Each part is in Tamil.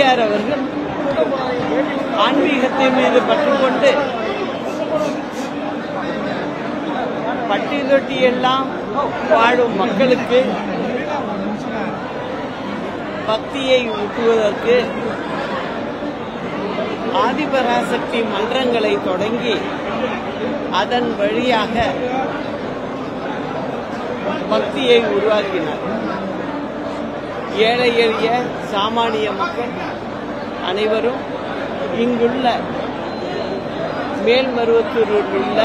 பெரியார் அவர்கள் ஆன்மீகத்தின் மீது பற்று கொண்டு பட்டி தொட்டி எல்லாம் வாழும் மக்களுக்கு பக்தியை ஊட்டுவதற்கு ஆதிபராசக்தி மன்றங்களை தொடங்கி அதன் வழியாக பக்தியை உருவாக்கினார் ஏழை எளிய சாமானிய மக்கள் அனைவரும் இங்குள்ள மேல்மருவத்தூரில் உள்ள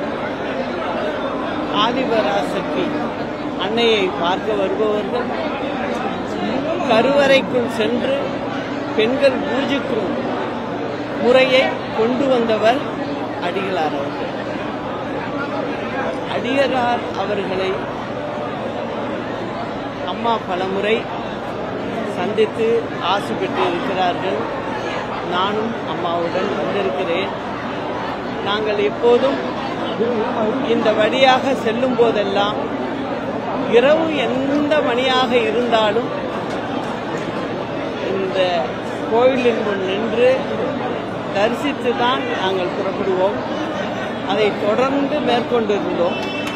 ஆதிபராசக்தி அன்னையை பார்க்க வருபவர்கள் கருவறைக்குள் சென்று பெண்கள் பூஜிக்கும் முறையை கொண்டு வந்தவர் அடிகளார் அவர்கள் அடிகளார் அவர்களை அம்மா பலமுறை சந்தித்து ஆசை பெற்று இருக்கிறார்கள் நானும் அம்மாவுடன் வந்திருக்கிறேன் நாங்கள் எப்போதும் இந்த வழியாக செல்லும் போதெல்லாம் இரவு எந்த மணியாக இருந்தாலும் இந்த கோயிலின் முன் நின்று தரிசித்து தான் நாங்கள் புறப்படுவோம் அதை தொடர்ந்து மேற்கொண்டிருந்தோம்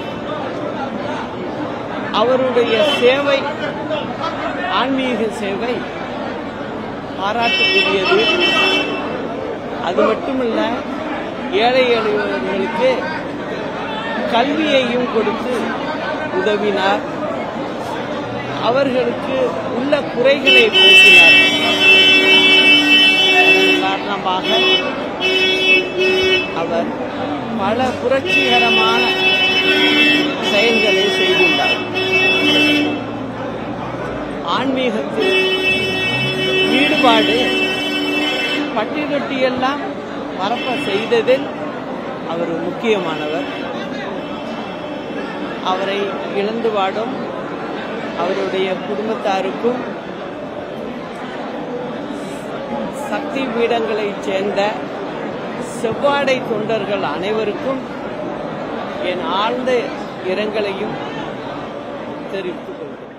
அவருடைய சேவை ஆன்மீக சேவை பாராட்டுக்குரியது அது மட்டுமல்ல ஏழை எளியவர்களுக்கு கல்வியையும் கொடுத்து உதவினார் அவர்களுக்கு உள்ள குறைகளை போக்கினார் அதன் காரணமாக அவர் பல புரட்சிகரமான செயல்களை செய்துள்ளார் ஆன்மீகத்தில் ஈடுபாடு பட்டி தொட்டியெல்லாம் பரப்ப செய்ததில் அவர் முக்கியமானவர் அவரை இழந்து வாடும் அவருடைய குடும்பத்தாருக்கும் சக்தி பீடங்களைச் சேர்ந்த செவ்வாடை தொண்டர்கள் அனைவருக்கும் என் ஆழ்ந்த இரங்கலையும் தெரிவித்துக் கொள்கிறேன்